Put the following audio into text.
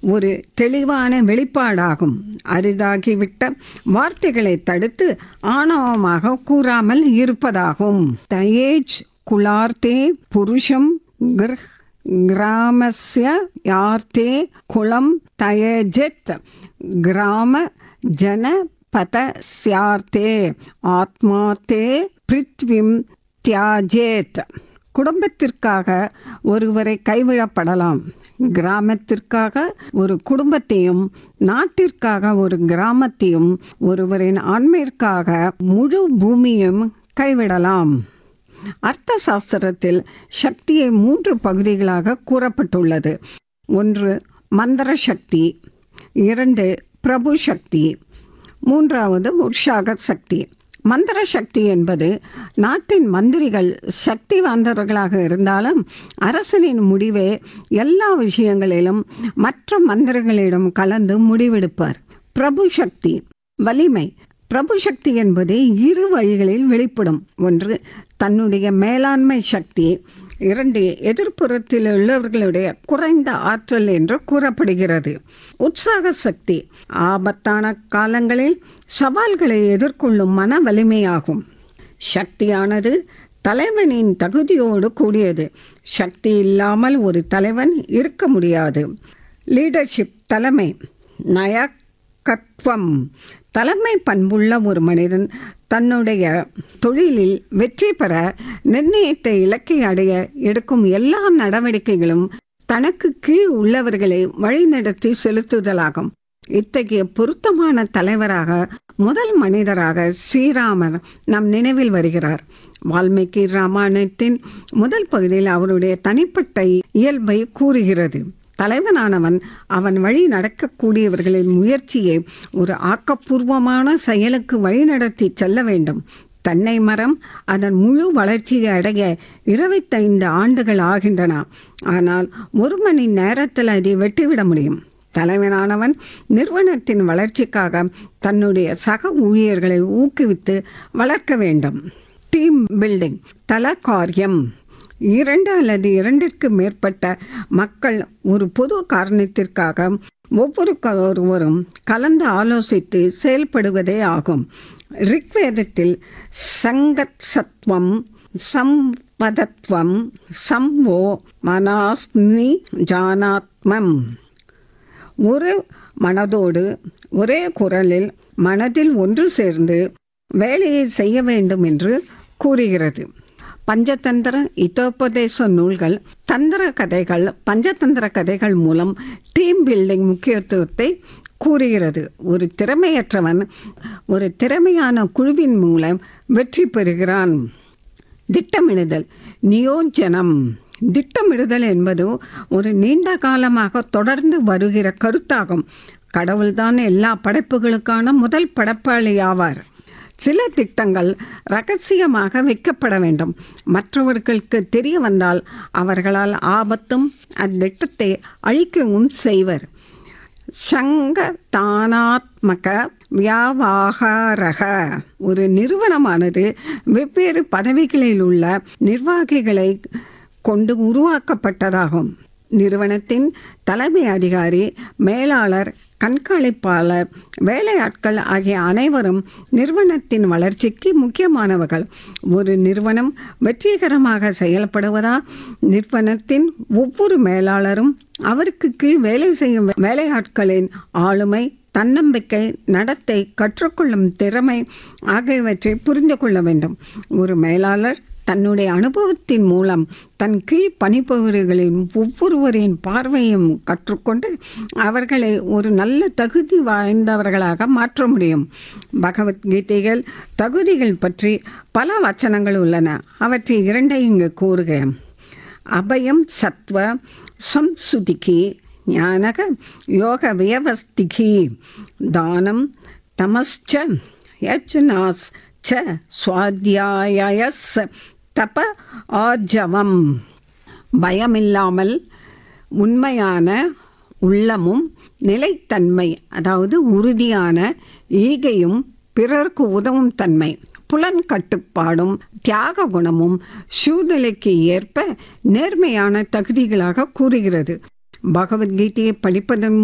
ஒரு தெளிவான வெளிப்பாடாகும் அரிதாகிவிட்ட வார்த்தைகளை தடுத்து ஆணவமாக கூறாமல் இருப்பதாகும் தயேஜ் குலார்த்தே புருஷம் கிரஹ் கிராமஸ்ய யார்த்தே குலம் தயஜெத் கிராம ஜன பதஸ்யார்த்தே ஆத்மார்த்தே பிருத்விம் தியாஜேத் குடும்பத்திற்காக ஒருவரை கைவிடப்படலாம் கிராமத்திற்காக ஒரு குடும்பத்தையும் நாட்டிற்காக ஒரு கிராமத்தையும் ஒருவரின் ஆண்மையிற்காக முழு பூமியும் கைவிடலாம் அர்த்த சாஸ்திரத்தில் சக்தியை மூன்று பகுதிகளாக கூறப்பட்டுள்ளது ஒன்று மந்திர சக்தி இரண்டு பிரபு சக்தி மூன்றாவது உற்சாக சக்தி மந்திர சக்தி என்பது நாட்டின் மந்திரிகள் சக்தி வாய்ந்தவர்களாக இருந்தாலும் அரசனின் முடிவே எல்லா விஷயங்களிலும் மற்ற மந்திரிகளிடம் கலந்து முடிவெடுப்பார் பிரபு சக்தி வலிமை பிரபு சக்தி என்பது இரு வழிகளில் வெளிப்படும் ஒன்று தன்னுடைய மேலாண்மை சக்தி இரண்டு எதிர்ப்புறத்தில் உள்ளவர்களுடைய குறைந்த ஆற்றல் என்று கூறப்படுகிறது உற்சாக சக்தி ஆபத்தான காலங்களில் சவால்களை எதிர்கொள்ளும் மன வலிமையாகும் சக்தியானது தலைவனின் தகுதியோடு கூடியது சக்தி இல்லாமல் ஒரு தலைவன் இருக்க முடியாது லீடர்ஷிப் தலைமை நயக்கத்துவம் தலைமை பண்புள்ள ஒரு மனிதன் தன்னுடைய தொழிலில் வெற்றி பெற நிர்ணயித்த இலக்கை அடைய எடுக்கும் எல்லா நடவடிக்கைகளும் தனக்கு கீழ் உள்ளவர்களை வழிநடத்தி செலுத்துதலாகும் இத்தகைய பொருத்தமான தலைவராக முதல் மனிதராக ஸ்ரீராமர் நம் நினைவில் வருகிறார் வால்மீகி ராமாயணத்தின் முதல் பகுதியில் அவருடைய தனிப்பட்ட இயல்பை கூறுகிறது தலைவனானவன் அவன் வழி நடக்கக்கூடியவர்களின் முயற்சியை ஒரு ஆக்கப்பூர்வமான செயலுக்கு வழிநடத்தி செல்ல வேண்டும் தென்னை மரம் அதன் முழு வளர்ச்சியை அடைய இருபத்தைந்து ஆண்டுகள் ஆகின்றன ஆனால் ஒரு மணி நேரத்தில் அதை வெட்டிவிட முடியும் தலைவனானவன் நிறுவனத்தின் வளர்ச்சிக்காக தன்னுடைய சக ஊழியர்களை ஊக்குவித்து வளர்க்க வேண்டும் டீம் பில்டிங் தல காரியம் இரண்டு அல்லது இரண்டிற்கு மேற்பட்ட மக்கள் ஒரு பொது காரணத்திற்காக ஒவ்வொரு ஒருவரும் கலந்து ஆலோசித்து செயல்படுவதே ஆகும் ரிக்வேதத்தில் சங்கத் சத்வம் சம்பதத்வம் சம்வோ மனாஸ்மி ஜானாத்மம் ஒரு மனதோடு ஒரே குரலில் மனதில் ஒன்று சேர்ந்து வேலையை செய்ய வேண்டும் என்று கூறுகிறது பஞ்சதந்திர இதோபதேச நூல்கள் தந்திர கதைகள் பஞ்சதந்திர கதைகள் மூலம் டீம் பில்டிங் முக்கியத்துவத்தை கூறுகிறது ஒரு திறமையற்றவன் ஒரு திறமையான குழுவின் மூலம் வெற்றி பெறுகிறான் திட்டமிடுதல் நியோஜனம் திட்டமிடுதல் என்பது ஒரு நீண்ட காலமாக தொடர்ந்து வருகிற கருத்தாகும் கடவுள்தான் எல்லா படைப்புகளுக்கான முதல் படைப்பாளி ஆவார் சில திட்டங்கள் ரகசியமாக வைக்கப்பட வேண்டும் மற்றவர்களுக்கு தெரிய வந்தால் அவர்களால் ஆபத்தும் அத்திட்டத்தை அழிக்கவும் செய்வர் சங்க தானாத்மக வியாபாரக ஒரு நிறுவனமானது வெவ்வேறு பதவிகளில் உள்ள நிர்வாகிகளை கொண்டு உருவாக்கப்பட்டதாகும் நிறுவனத்தின் தலைமை அதிகாரி மேலாளர் கண்காணிப்பாளர் வேலையாட்கள் ஆகிய அனைவரும் நிறுவனத்தின் வளர்ச்சிக்கு முக்கியமானவர்கள் ஒரு நிறுவனம் வெற்றிகரமாக செயல்படுவதா நிறுவனத்தின் ஒவ்வொரு மேலாளரும் அவருக்கு கீழ் வேலை செய்யும் வேலையாட்களின் ஆளுமை தன்னம்பிக்கை நடத்தை கற்றுக்கொள்ளும் திறமை ஆகியவற்றை புரிந்து கொள்ள வேண்டும் ஒரு மேலாளர் தன்னுடைய அனுபவத்தின் மூலம் தன் கீழ் பணிபுரிகளின் ஒவ்வொருவரின் பார்வையும் கற்றுக்கொண்டு அவர்களை ஒரு நல்ல தகுதி வாய்ந்தவர்களாக மாற்ற முடியும் பகவத்கீதைகள் தகுதிகள் பற்றி பல வச்சனங்கள் உள்ளன அவற்றை இரண்டை இங்கு கூறுகிறேன் அபயம் சத்வ சம்சுதிகி ஞானக யோக வியவஸ்திகி தானம் தமஸ்ச யஜ்னாஸ் ச சுவாத்தியாயஸ் தப ஆர்ஜவம் பயமில்லாமல் உண்மையான உள்ளமும் நிலைத்தன்மை அதாவது உறுதியான ஈகையும் பிறர்க்கு உதவும் தன்மை புலன் கட்டுப்பாடும் தியாக குணமும் சூழ்நிலைக்கு ஏற்ப நேர்மையான தகுதிகளாக கூறுகிறது பகவத்கீதையை படிப்பதன்